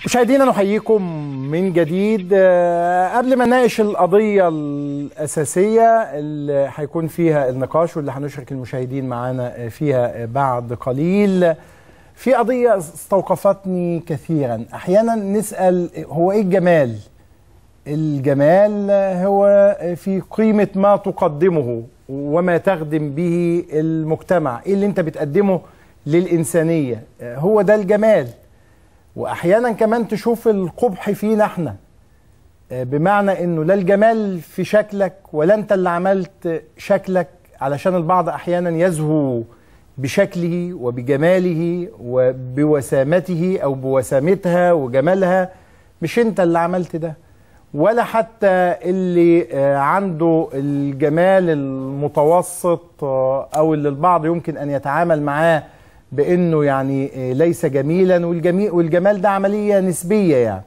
مشاهدينا نحييكم من جديد آه، قبل ما نناقش القضية الأساسية اللي هيكون فيها النقاش واللي هنشرك المشاهدين معانا فيها بعد قليل في قضية استوقفتني كثيرا أحيانا نسأل هو إيه الجمال؟ الجمال هو في قيمة ما تقدمه وما تخدم به المجتمع إيه اللي أنت بتقدمه للإنسانية هو ده الجمال واحيانا كمان تشوف القبح فينا احنا بمعنى انه لا الجمال في شكلك ولا انت اللي عملت شكلك علشان البعض احيانا يزهو بشكله وبجماله وبوسامته او بوسامتها وجمالها مش انت اللي عملت ده ولا حتى اللي عنده الجمال المتوسط او اللي البعض يمكن ان يتعامل معاه بانه يعني ليس جميلا والجميل والجمال ده عمليه نسبيه يعني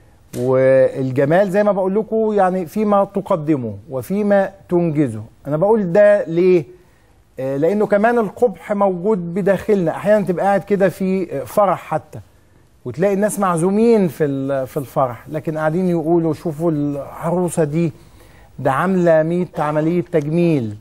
والجمال زي ما بقول لكم يعني فيما تقدمه وفيما تنجزه انا بقول ده ليه لانه كمان القبح موجود بداخلنا احيانا تبقى قاعد كده في فرح حتى وتلاقي الناس معزومين في في الفرح لكن قاعدين يقولوا شوفوا العروسه دي ده عامله 100 عمليه تجميل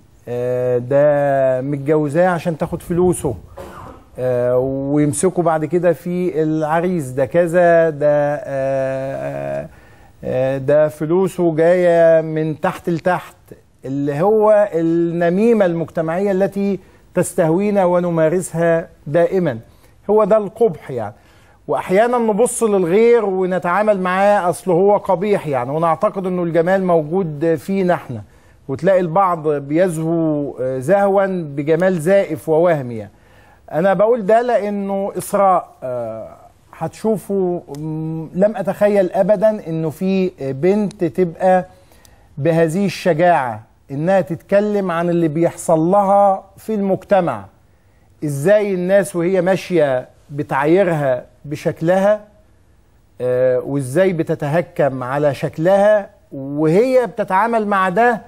ده متجوزاه عشان تاخد فلوسه آه ويمسكوا بعد كده في العريس ده كذا ده آه آه ده فلوسه جايه من تحت لتحت اللي هو النميمه المجتمعيه التي تستهوينا ونمارسها دائما هو ده القبح يعني واحيانا نبص للغير ونتعامل معاه اصل هو قبيح يعني ونعتقد انه الجمال موجود فينا احنا وتلاقي البعض بيزهو زهوا بجمال زائف ووهمي يعني. انا بقول ده لانه اسراء هتشوفوا لم اتخيل ابدا انه في بنت تبقى بهذه الشجاعه انها تتكلم عن اللي بيحصل لها في المجتمع ازاي الناس وهي ماشيه بتعايرها بشكلها وازاي بتتهكم على شكلها وهي بتتعامل مع ده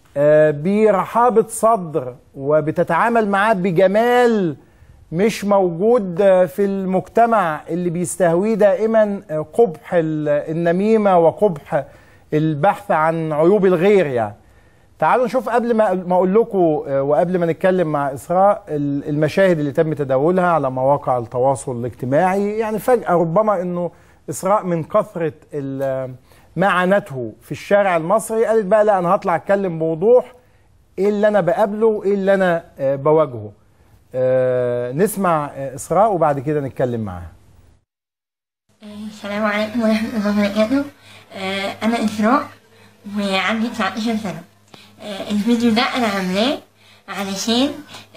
برحابه صدر وبتتعامل معاه بجمال مش موجود في المجتمع اللي بيستهويه دائما قبح النميمه وقبح البحث عن عيوب الغير يعني. تعالوا نشوف قبل ما ما اقول لكم وقبل ما نتكلم مع اسراء المشاهد اللي تم تداولها على مواقع التواصل الاجتماعي يعني فجاه ربما انه اسراء من كثره ما عانته في الشارع المصري قالت بقى لا انا هطلع اتكلم بوضوح ايه اللي انا بقابله وايه اللي انا بواجهه. آه نسمع آه إسراء وبعد كده نتكلم معاها السلام عليكم ورحمة الله وبركاته آه أنا إسراء وعندي 19 سنة آه الفيديو ده أنا عاملاه علشان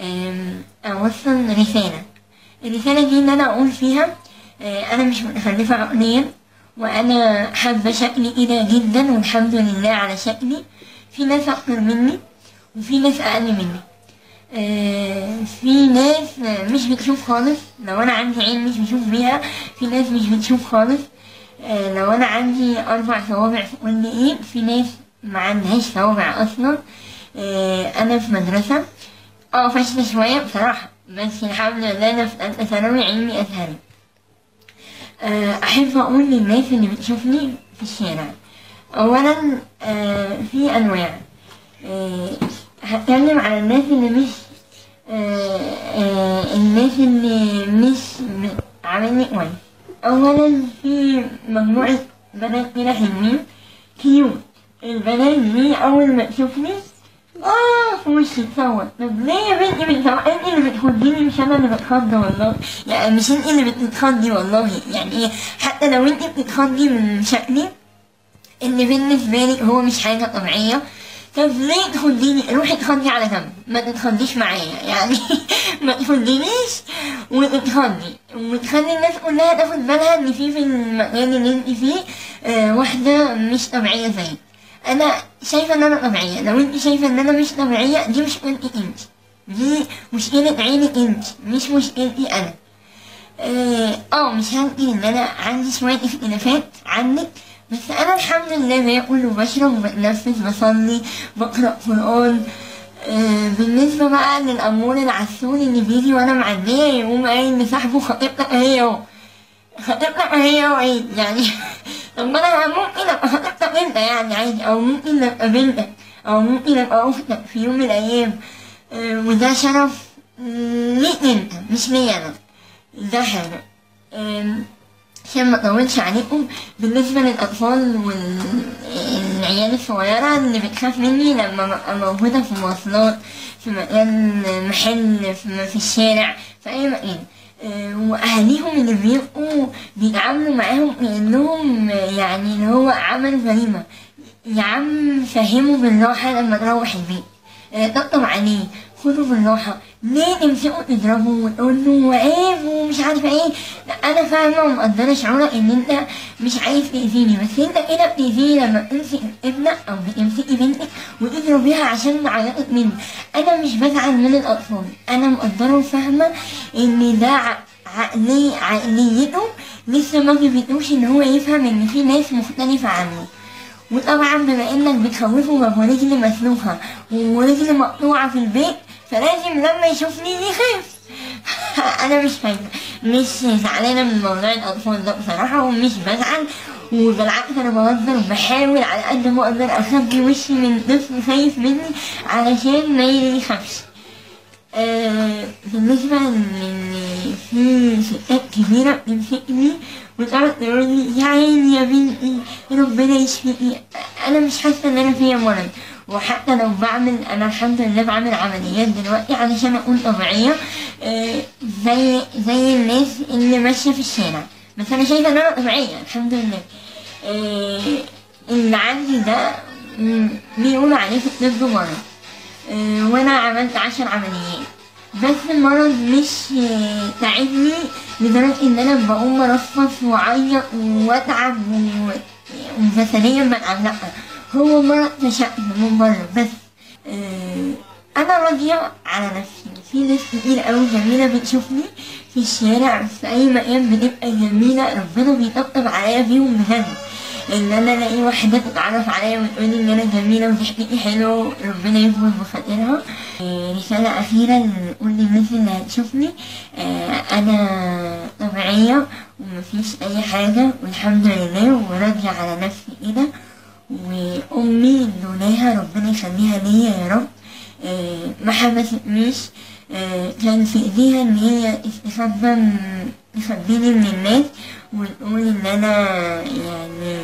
أوصل رسالة الرسالة دي إن أنا أقول فيها آه أنا مش متخلفة عقليا وأنا حابة شكلي كده جدا والحمد لله على شكلي في ناس أكتر مني وفي ناس أقل مني آه في ناس مش بتشوف خالص لو انا عندي عين مش بشوف بيها في ناس مش بتشوف خالص آه لو انا عندي اربع صوابع في كل ايد في ناس ما عندهاش صوابع اصلا آه انا في مدرسة اه فاشلة شوية بصراحة بس الحمد لله انا في تالتة ثانوي علمي ازهري احب اقول للناس اللي بتشوفني في الشارع اولا في انواع هتكلم على الناس اللي مش آه آه الناس اللي مش عاملني كويس اولا في مجموعة بنات كده حلوين كيوت البنات دي اول ما تشوفني اه في وشي تصور طب ليه يا بنتي بتصور انت اللي بتخضيني مش انا اللي بتخض والله يعني مش انت اللي بتتخضي والله يعني ايه حتى لو انت بتتخضي من شكلي اللي بالنسبة لي هو مش حاجة طبيعية طب ليه تخديني روحي تخدي على جنب ما تتخديش معايا يعني ما تخدينيش وتتخدي وتخلي الناس كلها تاخد بالها ان في في المكان اللي انت فيه آه واحدة مش طبيعية زيك انا شايفة ان انا طبيعية لو انت شايفة ان انا مش طبيعية دي مشكلتك انت دي مشكلة عينك انت مش مشكلتي انا اه, آه مش هنكر ان انا عندي شوية اختلافات عنك بس انا الحمد لله باكل وبشرب وبتنفس بصلي بقرا قران آه بالنسبه بقى للامور العسول اللي بيجي وانا معديه يقوم قايل لصاحبه خطيبتك اهي اهو هتبقى هي وعيد يعني طب ما انا ممكن ابقى خطيبتك انت يعني عادي او ممكن ابقى بنتك او ممكن ابقى اختك في يوم من الايام آه، وده شرف ليك انت مش ليا انا ده حاجة آم، عشان ما اطولش عليكم بالنسبة للأطفال والعيال الصغيرة اللي بتخاف مني لما ببقى موجودة في مواصلات في مكان محل في, في الشارع في أي مكان آه، وأهاليهم اللي بيبقوا بيتعاملوا معاهم كأنهم يعني اللي هو عمل جريمة يا عم فهمه بالراحة لما تروح البيت آه، طبطب عليه خده بالراحة ليه تمسكه تضربه وتقول له عيب ومش عارفة ايه لا انا فاهمة ومقدرة شعورك ان انت مش عايز تأذيني بس انت كده بتأذيني لما بتمسك ابنك او بتمسكي بنتك وتضربيها عشان عيطت مني انا مش بزعل من الاطفال انا مقدرة وفاهمة ان ده ع- عقلي عقليته لسه ما جبتوش ان هو يفهم ان في ناس مختلفة عنه وطبعا بما انك بتخوفه برجل مسلوخة ورجل مقطوعة في البيت فلازم لما يشوفني يخاف انا مش خايفة مش زعلانة من موضوع الاطفال ده بصراحة ومش بزعل وبالعكس انا بهزر وبحاول على قد ما اقدر اخبي وشي من طفل خايف مني علشان ما يخافش آه، بالنسبة لإن في ستات كبيرة بتمسكني وتقعد تقول لي يا عيني يا بنتي ربنا يشفيكي أنا مش حاسة إن أنا فيا مرض وحتى لو بعمل أنا الحمد لله بعمل عمليات دلوقتي علشان أكون طبيعية آه، زي زي الناس اللي ماشية في الشارع بس أنا شايفة إن أنا طبيعية الحمد لله آه، اللي عندي ده م، بيقولوا عليه في الطب مرض آه، وانا عملت عشر عمليات بس المرض مش آه، تعبني لدرجة ان انا بقوم ارفص واعيط واتعب و- وجسديا بتعب لا هو مرض تشقق من بره بس آه، انا راضية على نفسي في ناس كتير قوي جميلة بتشوفني في الشارع في اي مكان بتبقى جميلة ربنا بيطبطب عليا بيهم بجد ان انا الاقي واحدة تتعرف عليا وتقول ان انا جميلة وضحكتي حلو ربنا يكبر بخاطرها آه، رسالة أخيرة لكل الناس اللي هتشوفني آه، أنا طبيعية ومفيش أي حاجة والحمد لله وراضية على نفسي كده وأمي لولاها ربنا يخليها ليا يا رب آه، ما حبستنيش آه، كان في ايديها ان هي تستخبى من- تخبيني من الناس وتقول ان انا يعني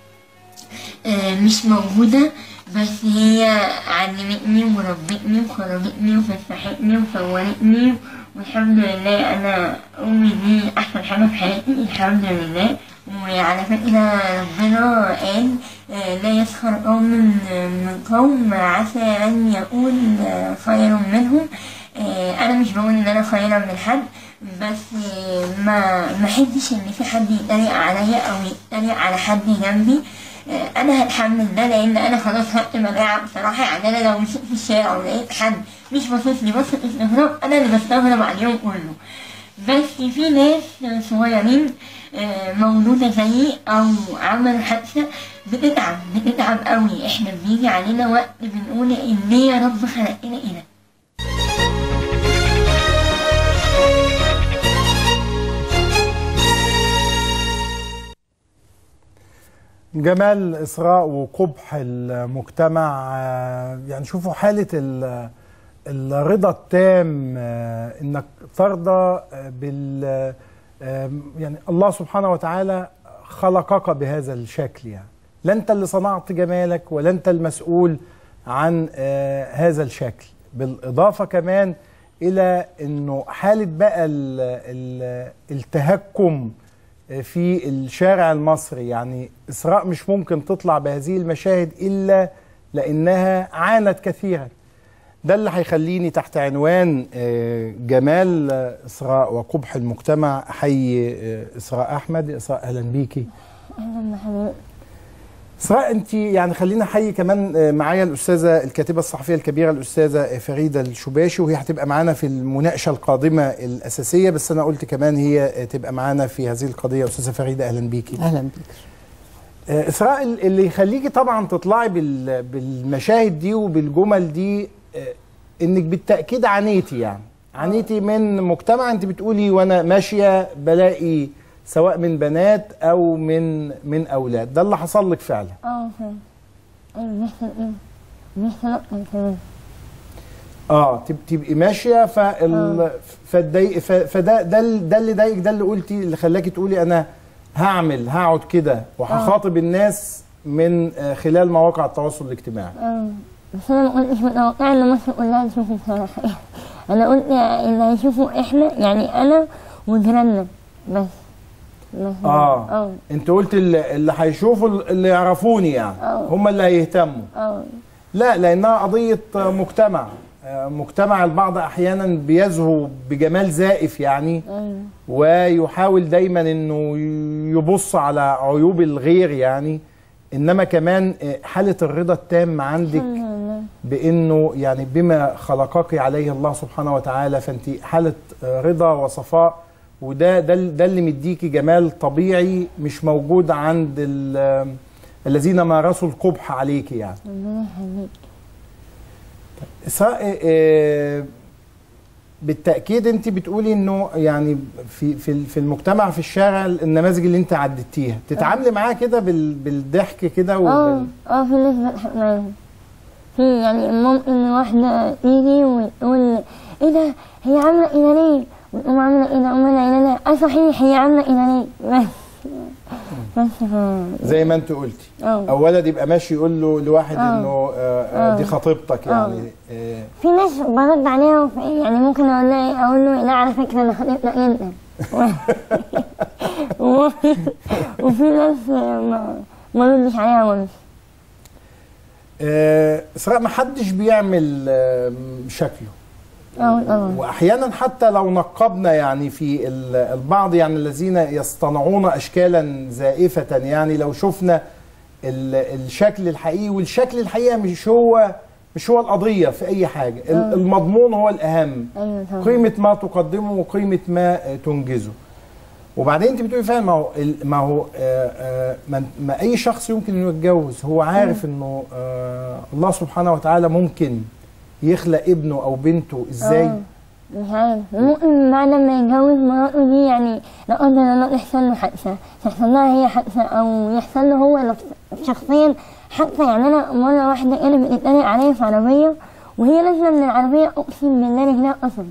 آه، مش موجودة بس هي علمتني وربتني وخرجتني وفسحتني وصورتني والحمد لله انا امي دي احسن حاجة في حياتي الحمد لله وعلى فكرة ربنا قال آه، لا يسخر قوم من من قوم عسى ان يكون آه، خير منهم آه، انا مش بقول ان انا خيرة من حد بس آه، ما ما احبش ان في حد يتريق عليا او يتريق على حد جنبي آه، انا هتحمل ده لان انا خلاص خدت مجاعة بصراحة يعني انا لو مشيت في الشارع ولقيت حد مش باصص لي بصة استغراب انا اللي بستغرب عليهم كله بس في ناس صغيرين آه، مولودة زيي أو عملوا حادثة بتتعب بتتعب قوي احنا بيجي علينا وقت بنقول إن ليه يا رب خلقنا كده جمال إسراء وقبح المجتمع آه، يعني شوفوا حالة ال- الرضا التام آه، إنك ترضى آه، بال آه، يعني الله سبحانه وتعالى خلقك بهذا الشكل يعني لا أنت اللي صنعت جمالك ولا أنت المسؤول عن آه، هذا الشكل بالإضافة كمان إلى أنه حالة بقى ال- ال- التهكم في الشارع المصري يعني إسراء مش ممكن تطلع بهذه المشاهد إلا لأنها عانت كثيرا ده اللي هيخليني تحت عنوان آه، جمال آه، إسراء وقبح المجتمع أحيي آه، إسراء أحمد إسراء أهلا بيكي إسراء أنت يعني خلينا أحيي كمان آه، معايا الأستاذة الكاتبة الصحفية الكبيرة الأستاذة آه، فريدة الشباشي وهي هتبقى معانا في المناقشة القادمة الأساسية بس أنا قلت كمان هي آه، تبقى معانا في هذه القضية أستاذة فريدة أهلا بيكي اهلا بك آه، اسراء اللي يخليكي طبعا تطلعي بال- بالمشاهد دي وبالجمل دي آه، انك بالتاكيد عانيتي يعني عانيتي من مجتمع انت بتقولي وانا ماشيه بلاقي سواء من بنات او من من اولاد ده اللي حصل لك فعلا اه فاهم ايوه بيحصل ايه بيحصل اكتر كمان اه تب- تبقي ماشيه فال فالضايق ف- فده ده ال- ده اللي ضايقك ده اللي قلتي اللي خلاكي تقولي انا هعمل هقعد كده وهخاطب الناس من آه، خلال مواقع التواصل الاجتماعي اه بس انا ما كنتش متوقعه ان مصر كلها تشوفه بصراحه انا قلت اللي هيشوفوا احنا يعني انا وجيراننا بس بس اه اه انت قلت اللي, اللي هيشوفوا اللي يعرفوني يعني آه. هم اللي هيهتموا اه لا لانها قضيه مجتمع آه، مجتمع البعض احيانا بيزهو بجمال زائف يعني ايوه ويحاول دايما انه يبص على عيوب الغير يعني انما كمان آه، حاله الرضا التام عندك الحمد لله بانه يعني بما خلقك عليه الله سبحانه وتعالى فانت حاله آه، رضا وصفاء وده ده ال- ده اللي مديكي جمال طبيعي مش موجود عند ال- آه، الذين مارسوا القبح عليك يعني ربنا يخليك إسراء آه، بالتاكيد انت بتقولي انه يعني في في في المجتمع في الشارع النماذج اللي انت عدتيها تتعاملي معاها كده بال- بالضحك كده اه وبال اه في ناس بضحك معاهم في يعني ممكن واحدة تيجي وتقول ايه ده هي عاملة كده ليه؟ وتقوم عاملة كده وأقوم أنا قايلة لها اه صحيح هي عاملة كده ليه؟ بس بس ف زي ما انت قلتي اه او ولد يبقى ماشي يقول له لواحد آه. انه آه، آه، دي آه. خطيبتك آه. يعني آه، في ناس برد عليها وفي يعني ممكن اقول لها اقول له لا على فكرة انا خطيبتك انت و- وفي ناس ما ما ردش عليها وامشي آه، اسراء ما حدش بيعمل آه، شكله اه طبعا واحيانا حتى لو نقبنا يعني في ال- البعض يعني الذين يصطنعون اشكالا زائفه يعني لو شفنا ال- الشكل الحقيقي والشكل الحقيقه مش هو مش هو القضيه في اي حاجه ال- آه. المضمون هو الاهم ايوه طبعا قيمه ما تقدمه وقيمه ما آه، تنجزه وبعدين انت بتقولي فعلا ما هو ال- ما هو آه، آه، ما, ما اي شخص يمكن انه يتجوز هو عارف انه آه، الله سبحانه وتعالى ممكن يخلق ابنه او بنته ازاي آه، مش عارف ممكن بعد ما يتجوز مراته دي يعني لا قدر الله يحصل له حادثة تحصل لها هي حادثة أو يحصل له هو نفس- شخصيا حادثة يعني أنا مرة واحدة كانت بتتريق عليا في عربية وهي نازلة من العربية أقسم بالله رجلها قصر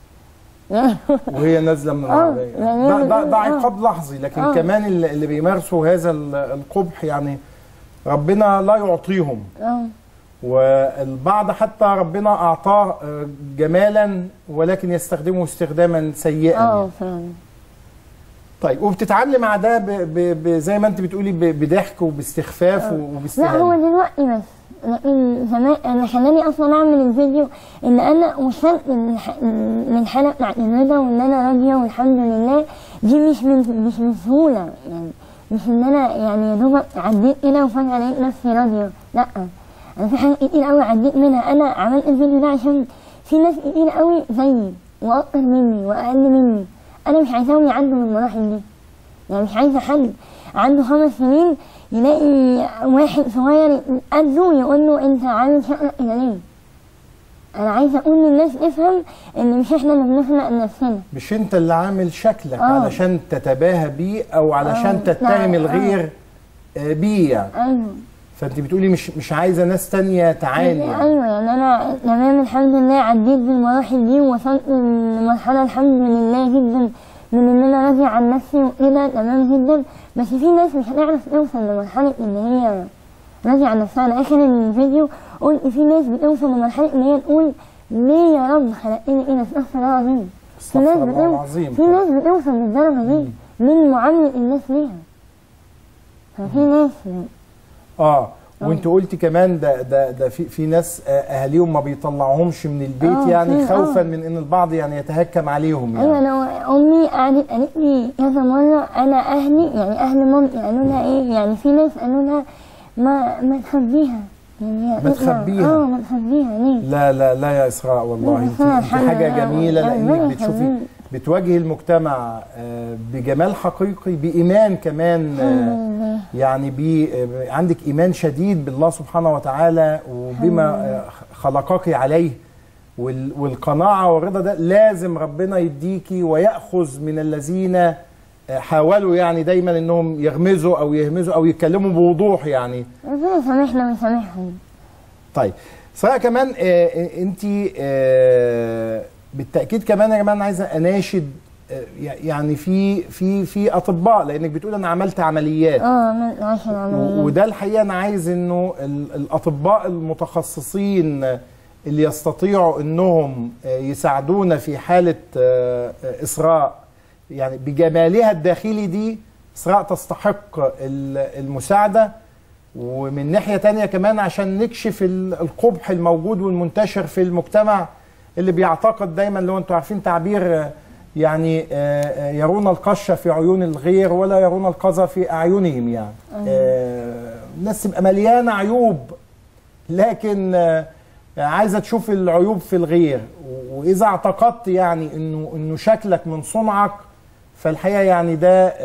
وهي نازله من آه، العربيه يعني ده, ده, ده آه. عقاب لحظي لكن آه. كمان اللي اللي بيمارسوا هذا ال- القبح يعني ربنا لا يعطيهم اه والبعض حتى ربنا اعطاه آه، جمالا ولكن يستخدمه استخداما سيئا اه يعني. فعلا طيب وبتتعاملي مع ده ب ب ب زي ما انت بتقولي ب- بضحك وباستخفاف لا هو وباستهانه دلوقتي بس لكن زمان انا خلاني اصلا اعمل الفيديو ان انا وصلت للح- للحاله بتاعت الرضا وان انا راضيه والحمد لله دي مش من مش من سهوله يعني مش ان انا يعني يا دوبك عديت كده وفجاه لقيت نفسي راضيه لا انا في حاجات كتير قوي عديت منها انا عملت الفيديو ده عشان في ناس كتير قوي زيي واكتر مني واقل مني انا مش عايزاهم يعدوا من المراحل دي يعني مش عايزه حد عنده خمس سنين يلاقي واحد صغير قده يقول له انت عامل شقلق كده ليه؟ انا عايزه اقول للناس افهم ان مش احنا اللي بنخلق نفسنا مش انت اللي عامل شكلك آه. علشان تتباهى بيه او علشان آه. تتهم لا، الغير آه، بيه يعني ايوه فانت بتقولي مش مش عايزه ناس تانية تعاني يعني. ايوه يعني انا تمام الحمد لله عديت بالمراحل دي ووصلت لمرحله الحمد لله جدا من ان انا راضيه عن نفسي وكده تمام جدا بس في ناس مش هتعرف توصل لمرحله ان هي راضيه عن نفسها انا اخر الفيديو قلت في ناس بتوصل لمرحله ان هي تقول ليه يا رب خلقتني كده استغفر الله العظيم في ناس استغفر الله بتوصل العظيم في ناس بتوصل للدرجه دي من معامله الناس ليها ففي ناس اه وانت قلتي كمان ده ده ده في في ناس آه، اهاليهم ما بيطلعوهمش من البيت آه، يعني في- خوفا آه. من ان البعض يعني يتهكم عليهم يعني ايوه انا امي قعدت قالت لي كذا مره انا اهلي يعني اهل مامتي قالوا لها ايه يعني في ناس قالوا لها ما ما تخبيها يعني هي ما تطلع- تخبيها. اه ما تخبيها ليه؟ لا لا لا يا اسراء والله انت, لا، انت الحمد حاجه لله. جميله ربنا لانك بتشوفي يخليك. بتواجهي المجتمع آه، بجمال حقيقي بايمان كمان الحمد آه، لله يعني بي آه، عندك ايمان شديد بالله سبحانه وتعالى وبما آه، خلقك عليه وال- والقناعه والرضا ده لازم ربنا يديكي وياخذ من الذين آه، حاولوا يعني دايما انهم يغمزوا او يهمزوا او يتكلموا بوضوح يعني ربنا يسامحنا ويسامحهم طيب سواء كمان انت بالتاكيد كمان يا جماعه انا عايزه اناشد آه، يعني في في في اطباء لانك بتقول انا عملت عمليات اه عملت 10 عمليات وده الحقيقه انا عايز انه ال- الاطباء المتخصصين اللي يستطيعوا انهم آه، يساعدونا في حاله آه، آه، اسراء يعني بجمالها الداخلي دي اسراء تستحق ال- المساعده ومن ناحيه تانية كمان عشان نكشف ال- القبح الموجود والمنتشر في المجتمع اللي بيعتقد دايما لو انتوا عارفين تعبير آه، يعني آه، آه، يرون القش في عيون الغير ولا يرون القذى في اعينهم يعني آه، الناس تبقى مليانه عيوب لكن آه، عايزه تشوف العيوب في الغير واذا اعتقدت يعني انه انه شكلك من صنعك فالحقيقه يعني ده آه،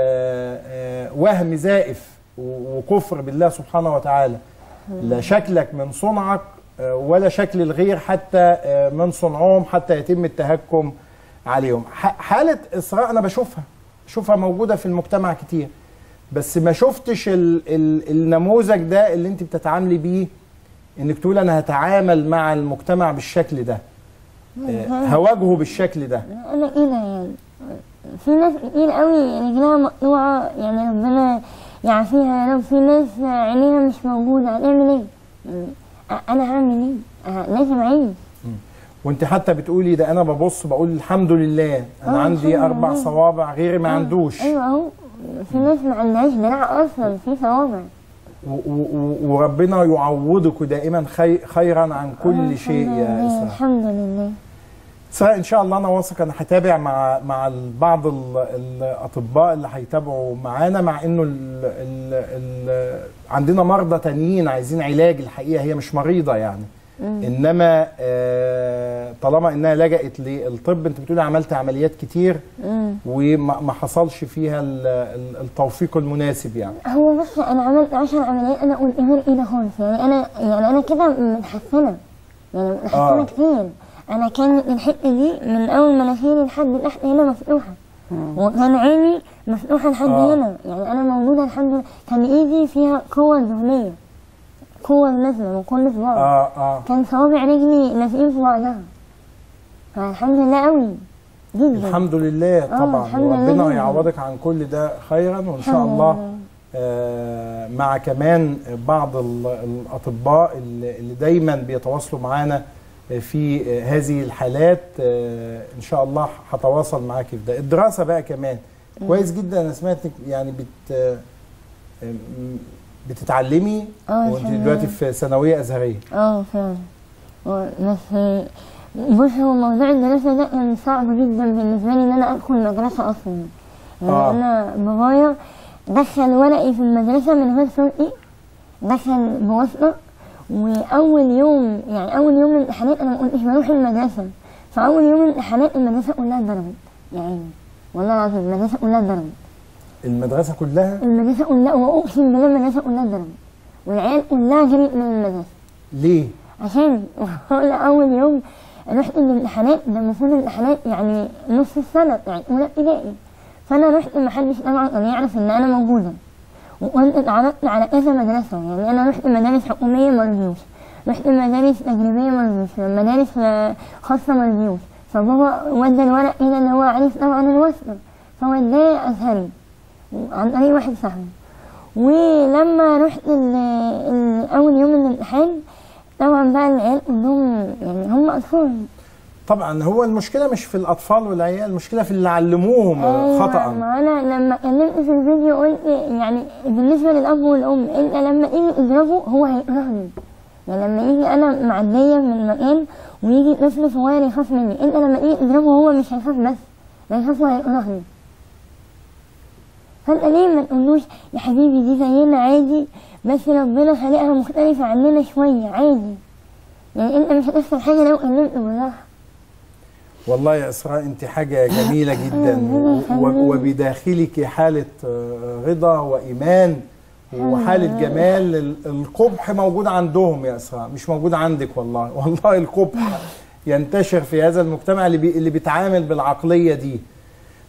آه، وهم زائف وكفر بالله سبحانه وتعالى لا شكلك من صنعك آه، ولا شكل الغير حتى آه، من صنعهم حتى يتم التهكم عليهم ح- حالة إسراء أنا بشوفها بشوفها موجودة في المجتمع كتير بس ما شفتش ال ال النموذج ده اللي انت بتتعاملي بيه انك تقول انا هتعامل مع المجتمع بالشكل ده آه، هواجهه بالشكل ده انا كده يعني في ناس كتير قوي رجلها مقطوعة يعني ربنا يعافيها يا رب في ناس عينيها مش موجودة هنعمل ايه؟ يعني انا هعمل ايه؟ أه، لازم اعيش وانت حتى بتقولي ده انا ببص بقول الحمد لله انا آه، عندي الحمد اربع لله. صوابع غيري ما عندوش ايوه اهو في ناس ما عندهاش دراع اصلا في صوابع و- و- و- وربنا يعوضك دائما خي خيرا عن آه، كل شيء الحمد يا لله، اسراء الحمد لله سواء ان شاء الله انا واثق انا هتابع مع مع ال- بعض ال- الاطباء اللي هيتابعوا معانا مع انه ال ال ال عندنا مرضى تانيين عايزين علاج الحقيقه هي مش مريضه يعني انما آه، طالما انها لجأت للطب انت بتقولي عملت عمليات كتير مم. وما ما حصلش فيها ال- ال- التوفيق المناسب يعني هو بس انا عملت 10 عمليات انا اقول ايه ايه ده خالص يعني انا يعني انا كده متحسنه يعني متحسنه آه. آه. كتير انا كان الحته دي من اول مناخيري لحد تحت هنا مفتوحه وكان عيني مفتوحه لحد آه. آه. هنا يعني انا موجوده الحمد لله كان ايدي فيها قوه ذهنيه قوه نازله من كل صباع اه اه كان صوابع رجلي لازقين في بعضها فالحمد لله قوي جدا الحمد لله طبعا الحمد لله وربنا جداً. يعوضك عن كل ده خيرا وان شاء الحمد الله لله. آه، مع كمان بعض ال- الاطباء اللي اللي دايما بيتواصلوا معانا في آه، هذه الحالات آه، ان شاء الله هتواصل معاك في ده الدراسه بقى كمان كويس جدا انا سمعت إنك يعني بت آه، م- بتتعلمي آه، وانت الحمد دلوقتي لله. في ثانويه ازهريه اه فعلا و- بس بص هو موضوع الدراسة ده كان صعب جدا بالنسبة لي إن أنا أدخل مدرسة أصلا يعني آه. أنا بابايا دخل ورقي في المدرسة من غير شرطي دخل بواسطة وأول يوم يعني أول يوم الامتحانات أنا ما كنتش بروح المدرسة فأول يوم الامتحانات المدرسة كلها اتضربت يعني والله العظيم المدرسة كلها اتضربت المدرسه كلها المدرسة كلها وأقسم بالله المدرسة كلها اتضربت والعيال كلها جريت من المدرسة ليه عشان انا اول يوم رحت الامتحانات ده المفروض الامتحانات يعني نص السنه يعني اولى ابتدائي فانا رحت محدش طبعا كان يعرف ان انا موجوده وكنت اتعرضت على كذا مدرسه يعني انا رحت مدارس حكوميه مرضيوش رحت مدارس تجريبيه مرضيوش مدارس آه، خاصه مرضيوش فبابا ودى الورق كده اللي هو عارف طبعا الواسطه فوداه ازهري عن طريق واحد صاحبي ولما رحت ال- ال- اول يوم الامتحان طبعا بقى العيال كلهم يعني هم اطفال طبعا هو المشكله مش في الاطفال والعيال المشكله في اللي علموهم أيوة، خطا ما انا لما كلمت في الفيديو قلت يعني بالنسبه للاب والام انت لما تيجي تضربه هو هيكرهني يعني لما يجي انا معديه من مكان ويجي طفل صغير يخاف مني انت لما تيجي تضربه هو مش هيخاف بس ده هيخاف وهيكرهني فانت ليه ما تقولوش يا حبيبي دي زينا عادي بس ربنا خلقها مختلفه عننا شويه عادي يعني انت مش هتخسر حاجه لو كلمت بالراحه والله يا اسراء انت حاجه جميله جدا و- و- وبداخلك حاله آه، رضا وايمان وحاله جمال ال- القبح موجود عندهم يا اسراء مش موجود عندك والله والله القبح ينتشر في هذا المجتمع اللي بي اللي بيتعامل بالعقليه دي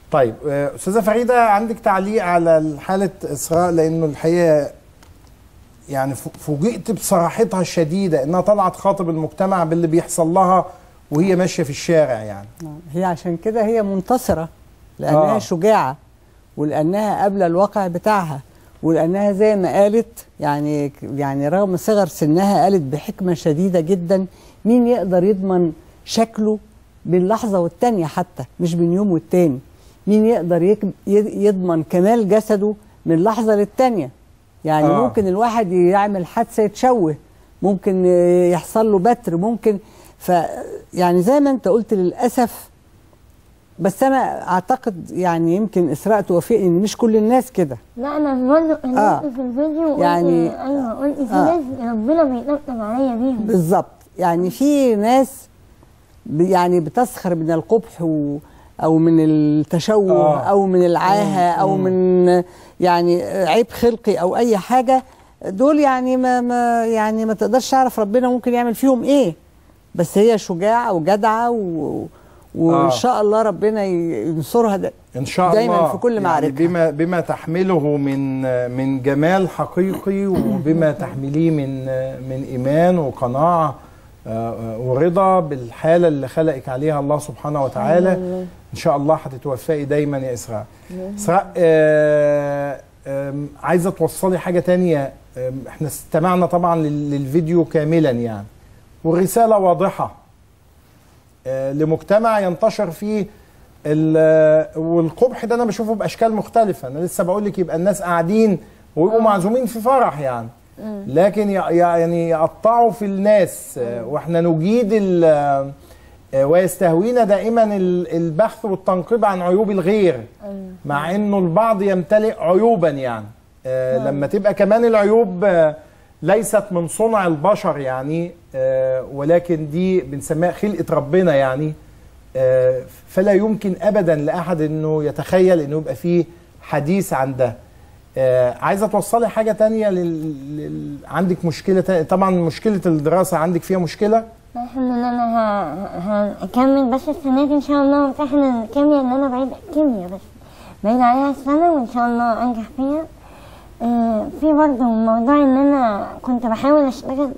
طيب آه، استاذه فريده عندك تعليق على حاله اسراء لانه الحقيقه يعني ف- فوجئت بصراحتها الشديده انها طلعت خاطب المجتمع باللي بيحصل لها وهي ماشيه في الشارع يعني هي عشان كده هي منتصرة لأنها آه. آه. شجاعة ولأنها قبل الواقع بتاعها ولأنها زي ما قالت يعني يعني رغم صغر سنها قالت بحكمة شديدة جدا مين يقدر يضمن شكله بين لحظة والتانية حتى مش بين يوم والتاني مين يقدر يك- ي- يضمن كمال جسده من لحظة للتانية يعني آه. آه. ممكن الواحد يعمل حادثة يتشوه ممكن آه، يحصل له بتر ممكن ف يعني زي ما انت قلت للأسف بس انا اعتقد يعني يمكن اسراء توافقني ان مش كل الناس كده لا انا برضه آه. قلت في الفيديو قلت يعني- ايوه قلت في آه. ناس ربنا بيطبطب عليا بيهم بالظبط يعني في ناس ب- يعني بتسخر من القبح و او من التشوه آه. او من العاهه او من يعني عيب خلقي او اي حاجه دول يعني ما, ما يعني ما تقدرش تعرف ربنا ممكن يعمل فيهم ايه بس هي شجاعه وجدعه و وان آه. شاء الله ربنا ي- ينصرها ده ان شاء دايماً الله في كل يعني معركة. بما بما تحمله من من جمال حقيقي وبما تحمليه من من ايمان وقناعه آه، آه، ورضا بالحاله اللي خلقك عليها الله سبحانه وتعالى ان شاء الله هتتوفقي دايما يا اسراء اسراء آه، آم، عايزه توصلي حاجه تانية آم، احنا استمعنا طبعا لل- للفيديو كاملا يعني والرساله واضحه آه، لمجتمع ينتشر فيه ال- والقبح ده انا بشوفه باشكال مختلفه انا لسه بقول لك يبقى الناس قاعدين ويبقوا معزومين في فرح يعني لكن ي- يعني يقطعوا في الناس آه، واحنا نجيد ال- آه، ويستهوينا دائما ال- البحث والتنقيب عن عيوب الغير مع انه البعض يمتلئ عيوبا يعني آه لما تبقى كمان العيوب آه ليست من صنع البشر يعني آه ولكن دي بنسميها خلقة ربنا يعني آه فلا يمكن ابدا لاحد انه يتخيل انه يبقى فيه حديث عن ده آه عايزه توصلي حاجه تانية لل... لل... عندك مشكله تانية. طبعا مشكله الدراسه عندك فيها مشكله الحمد لله انا ه- هكمل بس السنه دي ان شاء الله امتحن الكيمياء اللي انا بعيد الكيمياء بس بعيد عليها السنه وان شاء الله انجح فيها آه في برضه موضوع ان انا كنت بحاول اشتغل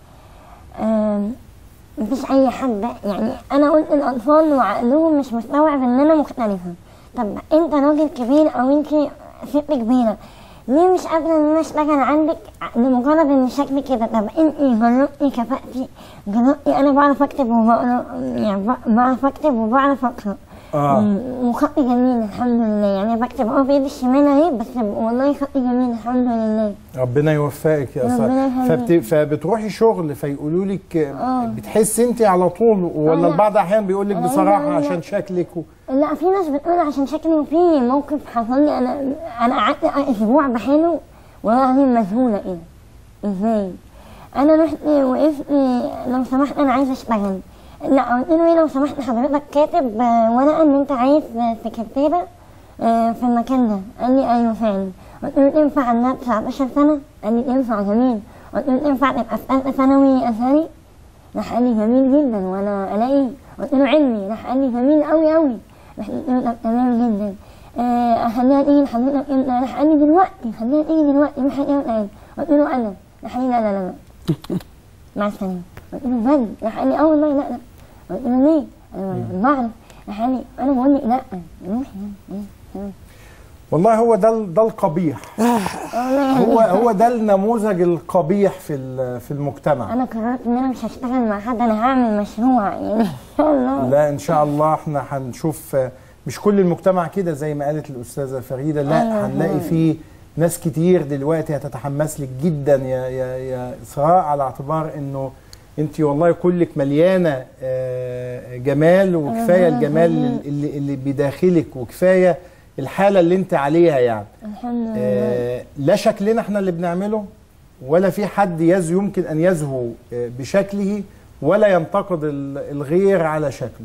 آه مفيش اي حد يعني انا قلت الاطفال وعقلهم مش مستوعب ان انا مختلفه طب انت راجل كبير او انت ست كبيره ليه مش قادره ان انا اشتغل عندك لمجرد ان شكلي كده طب انت جربتي كفاءتي جربتي انا بعرف اكتب وبقرا يعني ب- بعرف اكتب وبعرف اقرا اه م- وخطي جميل الحمد لله يعني بكتب اه بايدي الشمال اهي بس والله خطي جميل الحمد لله ربنا يوفقك يا ربنا اسراء يخليك. فبت... فبتروحي شغل فيقولوا لك آه. بتحسي انت على طول ولا لا. البعض احيانا بيقول لك أنا بصراحه لا، لا. عشان شكلك و... لا في ناس بتقول عشان شكلي في موقف حصل لي انا انا قعدت اسبوع بحاله والله العظيم مذهوله ايه ازاي انا رحت وقفت لو سمحت انا عايزه اشتغل لا قلت له ايه لو سمحت حضرتك كاتب آه، ورقه ان انت عايز آه، سكرتيره آه، في المكان ده قال لي ايوه فعلا قلت له تنفع عندها 19 سنه قال لي تنفع جميل قلت له تنفع تبقى في ثالثه ثانوي ازهري راح قال لي جميل جدا وانا الاقي قلت له علمي راح قال لي جميل قوي قوي راح قلت له طب تمام جدا آه، اخليها تيجي لحضرتك امتى راح قال لي دلوقتي خليها تيجي دلوقتي مش هتقول قلت له انا راح قال لي لا لا لا لا مع السلامه قلت له بجد راح قال لي اه والله لا لا قلت له ليه؟ انا بعرف راح قال لي انا بقول لك لا روح يعني تمام والله هو ده ال- ده القبيح والله هو هو ده النموذج القبيح في ال- في المجتمع انا قررت ان انا مش هشتغل مع حد انا هعمل مشروع يعني ان شاء الله لا ان شاء الله احنا هنشوف مش كل المجتمع كده زي ما قالت الاستاذه فريده لا أيوة. هنلاقي فيه ناس كتير دلوقتي هتتحمس لك جدا يا يا يا اسراء على اعتبار انه انت والله كلك مليانه آه، جمال وكفايه ربنا الجمال يخليك. اللي اللي بداخلك وكفايه الحاله اللي انت عليها يعني الحمد لله آه، لا شكلنا احنا اللي بنعمله ولا في حد يز يمكن ان يزهو آه، بشكله ولا ينتقد ال- الغير على شكله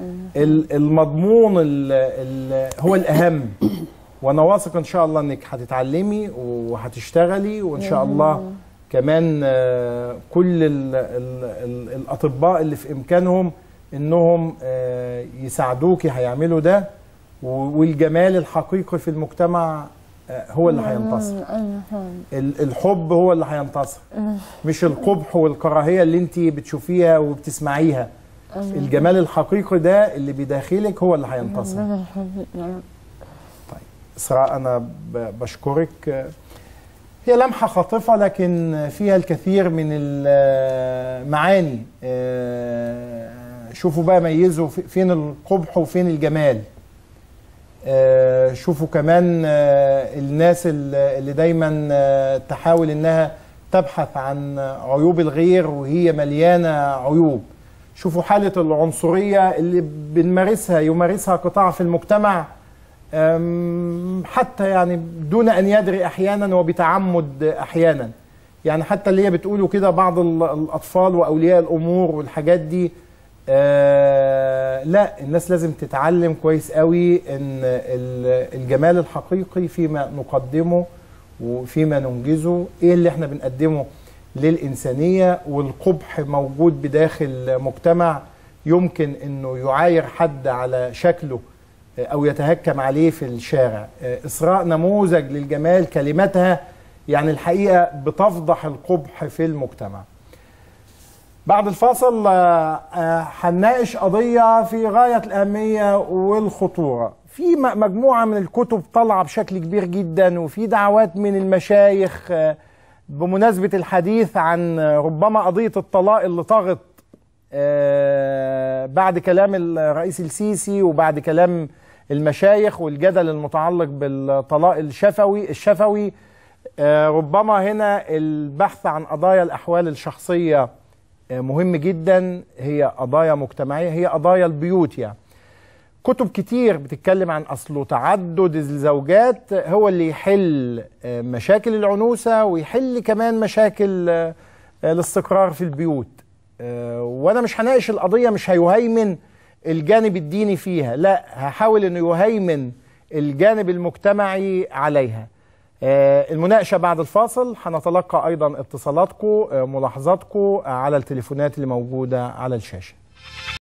ال- المضمون ال ال هو الاهم وانا واثق ان شاء الله انك هتتعلمي وهتشتغلي وان شاء الله كمان آه، كل ال ال ال الاطباء اللي في امكانهم انهم آه، يساعدوكي هيعملوا ده و- والجمال الحقيقي في المجتمع آه، هو اللي هينتصر ال- الحب هو اللي هينتصر مش القبح والكراهيه اللي انت بتشوفيها وبتسمعيها الجمال الحقيقي ده اللي بداخلك هو اللي هينتصر إسراء أنا ب- بشكرك هي لمحة خاطفة لكن فيها الكثير من المعاني آه، شوفوا بقى ميزوا في- فين القبح وفين الجمال آه، شوفوا كمان آه، الناس ال- اللي دايما آه، تحاول انها تبحث عن عيوب الغير وهي مليانة عيوب شوفوا حالة العنصرية اللي بنمارسها يمارسها قطاع في المجتمع أم، حتى يعني دون ان يدري احيانا وبتعمد احيانا يعني حتى اللي هي بتقوله كده بعض ال- الاطفال واولياء الامور والحاجات دي آه لا الناس لازم تتعلم كويس قوي ان ال- الجمال الحقيقي فيما نقدمه وفيما ننجزه ايه اللي احنا بنقدمه للانسانيه والقبح موجود بداخل مجتمع يمكن انه يعاير حد على شكله او يتهكم عليه في الشارع اسراء نموذج للجمال كلماتها يعني الحقيقه بتفضح القبح في المجتمع بعد الفاصل آه، آه، هنناقش قضيه في غايه الاهميه والخطوره في م- مجموعه من الكتب طالعه بشكل كبير جدا وفي دعوات من المشايخ آه، بمناسبه الحديث عن آه، ربما قضيه الطلاق اللي طغت آه، بعد كلام الرئيس السيسي وبعد كلام المشايخ والجدل المتعلق بالطلاق الشفوي الشفوي آه، ربما هنا البحث عن قضايا الأحوال الشخصية آه، مهم جدا هي قضايا مجتمعية هي قضايا البيوت يعني كتب كتير بتتكلم عن أصله تعدد الزوجات هو اللي يحل آه، مشاكل العنوسة ويحل كمان مشاكل آه، الاستقرار في البيوت آه، وانا مش هناقش القضيه مش هيهيمن الجانب الديني فيها لا هحاول انه يهيمن الجانب المجتمعي عليها آه، المناقشه بعد الفاصل هنتلقى ايضا اتصالاتكم آه، ملاحظاتكم آه، على التليفونات اللي موجوده على الشاشه